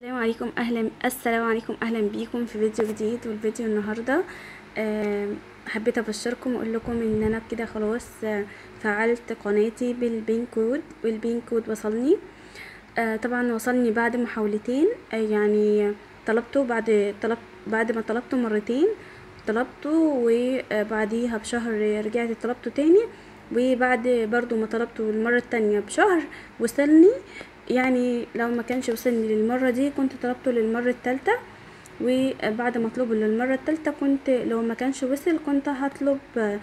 السلام عليكم اهلا السلام عليكم اهلا بيكم في فيديو جديد والفيديو النهارده آه، حبيت ابشركم واقول لكم ان انا كده خلاص آه، فعلت قناتي بالبين كود والبين كود وصلني آه، طبعا وصلني بعد محاولتين آه، يعني طلبته بعد طلب بعد ما طلبته مرتين طلبته وبعديها بشهر رجعت طلبته تاني وبعد برضو ما طلبته المرة التانية بشهر وصلني يعني لو ما كانش وصلني للمرة دي كنت طلبته للمرة التالتة وبعد ما اطلبه للمرة التالتة كنت لو ما كانش وصل كنت هطلب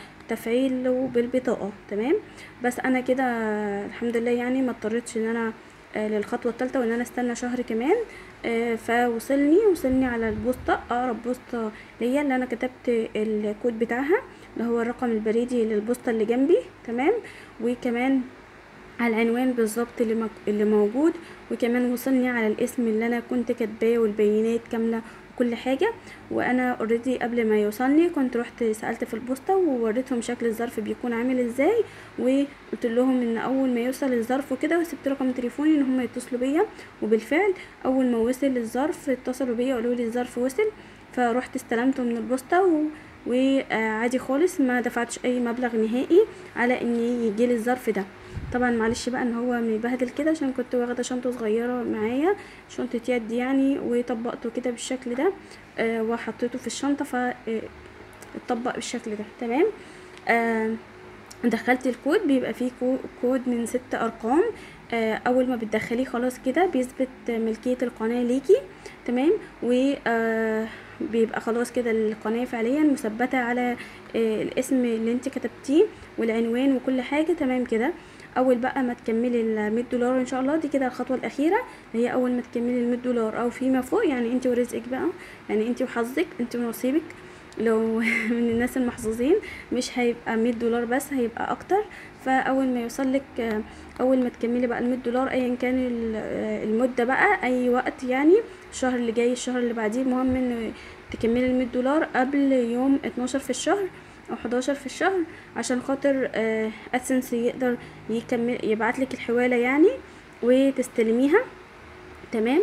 تفعيله بالبطاقة تمام بس انا كده الحمد لله يعني ما اضطريتش ان انا آه، للخطوة التالتة وان انا استنى شهر كمان آه، فوصلني وصلني على البوسطة اقرب بوسطة ليا اللي انا كتبت الكود بتاعها اللي هو الرقم البريدي للبوسطة اللي جنبي تمام وكمان على العنوان بالظبط اللي, مك... اللي موجود وكمان وصلني على الاسم اللي انا كنت كاتباه والبيانات كامله وكل حاجه وانا اوريدي قبل ما يوصلني كنت رحت سالت في البوسطه ووريتهم شكل الظرف بيكون عامل ازاي وقلت لهم ان اول ما يوصل الظرف وكده وسبت رقم تليفوني ان هم يتصلوا بيا وبالفعل اول ما وصل الظرف اتصلوا بيا وقالوا لي الظرف وصل فرحت استلمته من البوسطه و... وعادي خالص ما دفعتش اي مبلغ نهائي على ان يجي لي الظرف ده طبعا معلش بقى ان هو مبهدل كده عشان كنت واخده شنطه صغيره معايا شنطه يد يعني وطبقته كده بالشكل ده آه وحطيته في الشنطه ف آه، اتطبق بالشكل ده تمام آه دخلت الكود بيبقى فيه كو- كود من ست ارقام آه اول ما بتدخليه خلاص كده بيثبت ملكيه القناه ليكي تمام و آه بيبقى خلاص كده القناه فعليا مثبته على آه الاسم اللي انت كتبتيه والعنوان وكل حاجه تمام كده اول بقى ما تكملي ال 100 دولار ان شاء الله دي كده الخطوه الاخيره هي اول ما تكملي ال 100 دولار او فيما فوق يعني انت ورزقك بقى يعني انت وحظك انت ونصيبك لو من الناس المحظوظين مش هيبقى 100 دولار بس هيبقى اكتر فاول ما يوصل لك اول ما تكملي بقى ال 100 دولار ايا كان ال- المده بقى اي وقت يعني الشهر اللي جاي الشهر اللي بعديه المهم ان تكملي ال 100 دولار قبل يوم 12 في الشهر او 11 في الشهر عشان خاطر ادسنس يقدر يكمل يبعت لك الحواله يعني وتستلميها تمام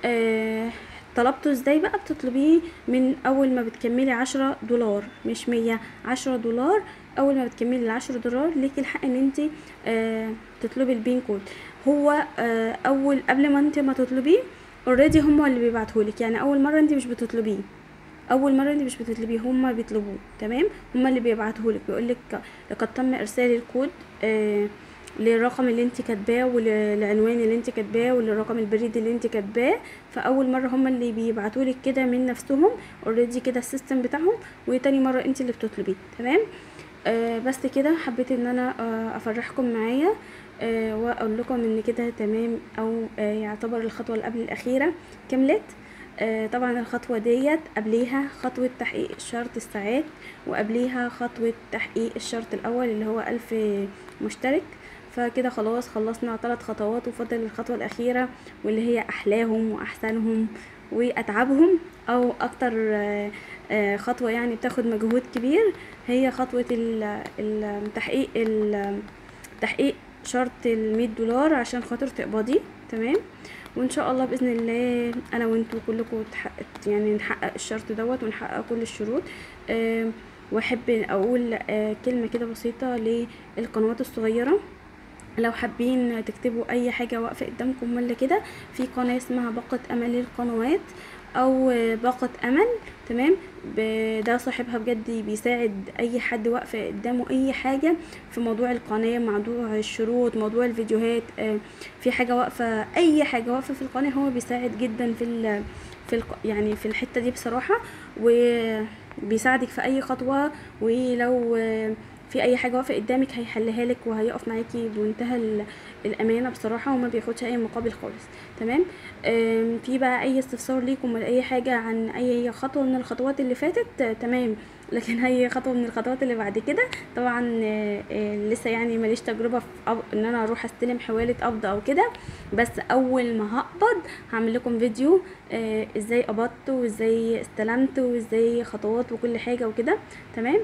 آه طلبته ازاي بقى بتطلبيه من اول ما بتكملي عشرة دولار مش مية عشرة دولار اول ما بتكملي العشرة دولار ليكي الحق ان انت آه تطلبي البين كود هو آه اول قبل ما انت ما تطلبيه اوريدي هما اللي بيبعتهولك يعني اول مره انت مش بتطلبيه اول مره انت مش بتطلبيه هما بيطلبوه تمام هما اللي بيبعتهولك بيقولك لقد تم ارسال الكود آه للرقم اللي انت كاتباه وللعنوان اللي انت كاتباه وللرقم البريد اللي انت كاتباه فاول مره هما اللي بيبعتولك كده من نفسهم اوريدي كده السيستم بتاعهم وتاني مره انت اللي بتطلبيه تمام آه بس كده حبيت ان انا آه افرحكم معايا آه واقول لكم ان كده تمام او آه يعتبر الخطوه اللي قبل الاخيره كملت آه طبعا الخطوة ديت قبليها خطوة تحقيق شرط الساعات وقبليها خطوة تحقيق الشرط الأول اللي هو ألف مشترك فكده خلاص خلصنا ثلاث خطوات وفضل الخطوة الأخيرة واللي هي أحلاهم وأحسنهم وأتعبهم أو أكتر آه، آه، خطوة يعني بتاخد مجهود كبير هي خطوة ال- ال- تحقيق ال- تحقيق شرط المية دولار عشان خاطر تقبضي تمام وان شاء الله باذن الله انا وانتوا كلكم تحقق يعني نحقق الشرط دوت ونحقق كل الشروط آم، واحب اقول آه، كلمه كده بسيطه للقنوات الصغيره لو حابين تكتبوا اي حاجه واقفه قدامكم ولا كده في قناه اسمها باقه امل للقنوات او آه، باقه امل تمام ب- ده صاحبها بجد بيساعد اي حد واقفه قدامه اي حاجه في موضوع القناه موضوع الشروط موضوع الفيديوهات آه، في حاجه واقفه اي حاجه واقفه في القناه هو بيساعد جدا في ال في الق... يعني في الحته دي بصراحه وبيساعدك في اي خطوه ولو آه، في اي حاجه واقفه قدامك هيحلها لك وهيقف معاكي بمنتهى ال- الامانه بصراحه وما بياخدش اي مقابل خالص تمام آم، في بقى اي استفسار ليكم ولا اي حاجه عن اي خطوه من الخطوات اللي فاتت آه، تمام لكن اي خطوه من الخطوات اللي بعد كده طبعا آه، آه، لسه يعني ماليش تجربه في أب- ان انا اروح استلم حواله قبض او كده بس اول ما هقبض هعمل لكم فيديو آه، ازاي قبضت وازاي استلمت وازاي خطوات وكل حاجه وكده تمام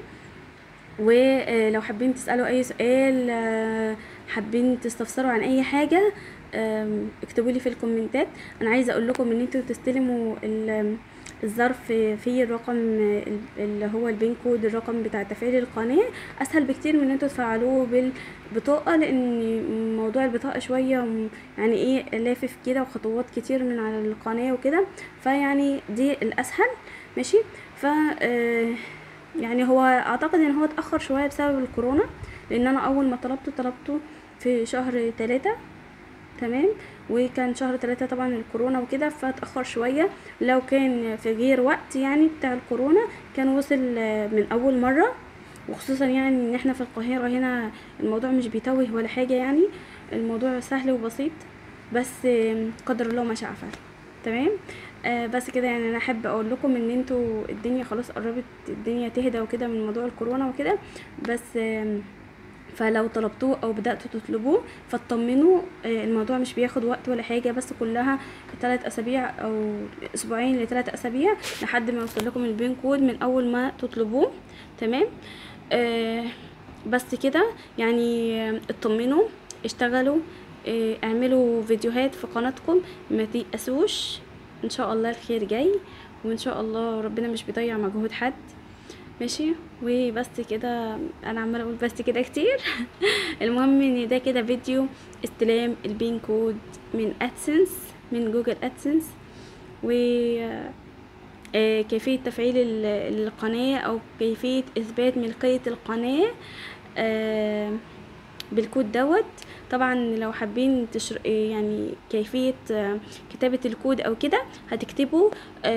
ولو حابين تسالوا اي سؤال آه، حابين تستفسروا عن اي حاجه اكتبوا لي في الكومنتات انا عايزه اقول لكم ان انتوا تستلموا الظرف فيه الرقم اللي هو البين كود الرقم بتاع تفعيل القناه اسهل بكتير من ان انتوا تفعلوه بالبطاقه لان موضوع البطاقه شويه يعني ايه لافف كده وخطوات كتير من على القناه وكده فيعني دي الاسهل ماشي ف يعني هو اعتقد ان هو اتاخر شويه بسبب الكورونا لان انا اول ما طلبته طلبته في شهر تلاتة تمام وكان شهر تلاتة طبعا الكورونا وكده فاتأخر شوية لو كان في غير وقت يعني بتاع الكورونا كان وصل من أول مرة وخصوصا يعني ان احنا في القاهرة هنا الموضوع مش بيتوه ولا حاجة يعني الموضوع سهل وبسيط بس قدر الله ما شاء فعل تمام آه بس كده يعني انا احب اقول لكم ان انتوا الدنيا خلاص قربت الدنيا تهدى وكده من موضوع الكورونا وكده بس آه فلو طلبتوه او بداتوا تطلبوه فاطمنوا الموضوع مش بياخد وقت ولا حاجه بس كلها ثلاث اسابيع او اسبوعين لثلاث اسابيع لحد ما يوصل لكم البين كود من اول ما تطلبوه تمام آه بس كده يعني اطمنوا اشتغلوا آه اعملوا فيديوهات في قناتكم ما تيأسوش ان شاء الله الخير جاي وان شاء الله ربنا مش بيضيع مجهود حد ماشي وبس كده انا عماله اقول بس كده كتير المهم ان ده كده فيديو استلام البين كود من ادسنس من جوجل ادسنس و كيفية تفعيل القناة او كيفية اثبات ملكية القناة بالكود دوت طبعا لو حابين تشر... يعني كيفية كتابة الكود او كده هتكتبوا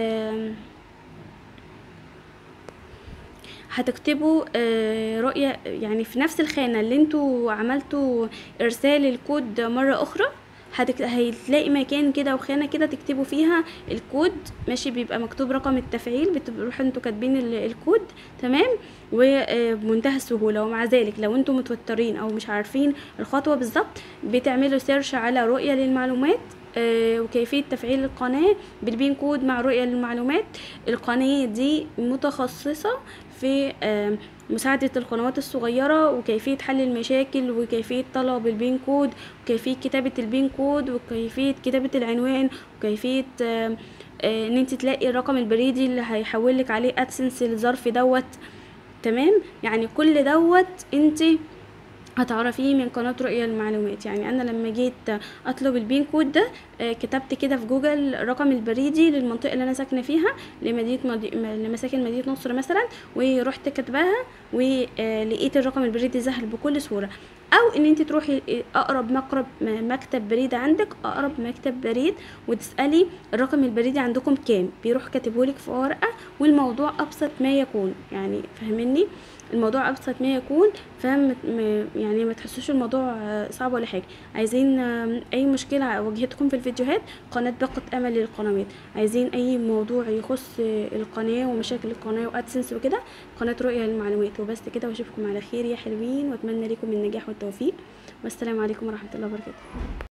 هتكتبوا رؤية يعني في نفس الخانة اللي انتوا عملتوا ارسال الكود مرة اخرى هتك... هتلاقي مكان كده وخانه كده تكتبوا فيها الكود ماشي بيبقى مكتوب رقم التفعيل بتروحوا انتوا كاتبين الكود تمام وبمنتهى السهوله ومع ذلك لو انتوا متوترين او مش عارفين الخطوه بالظبط بتعملوا سيرش على رؤيه للمعلومات وكيفية تفعيل القناة بالبين كود مع رؤية للمعلومات القناة دي متخصصة في مساعدة القنوات الصغيرة وكيفية حل المشاكل وكيفية طلب البين كود وكيفية كتابة البين كود وكيفية كتابة العنوان وكيفية ان انت تلاقي الرقم البريدي اللي هيحولك عليه ادسنس الظرف دوت تمام يعني كل دوت انت هتعرفيه من قناة رؤية المعلومات يعني انا لما جيت اطلب البين كود ده كتبت كده في جوجل الرقم البريدي للمنطقة اللي انا ساكنة فيها لمدينة مدي... لمساكن مدينة نصر مثلا ورحت كاتباها ولقيت الرقم البريدي ظهر بكل سهولة او ان انت تروحي اقرب مقرب مكتب بريد عندك اقرب مكتب بريد وتسالي الرقم البريدي عندكم كام بيروح كاتبهولك في ورقه والموضوع ابسط ما يكون يعني فهمني الموضوع ابسط ما يكون فهم يعني ما تحسوش الموضوع صعب ولا حاجه عايزين اي مشكله واجهتكم في الفيديوهات قناه باقه امل للقنوات عايزين اي موضوع يخص القناه ومشاكل القناه وادسنس وكده قناه رؤيه للمعلومات وبس كده واشوفكم على خير يا حلوين واتمنى لكم النجاح والتوفيق والسلام عليكم ورحمه الله وبركاته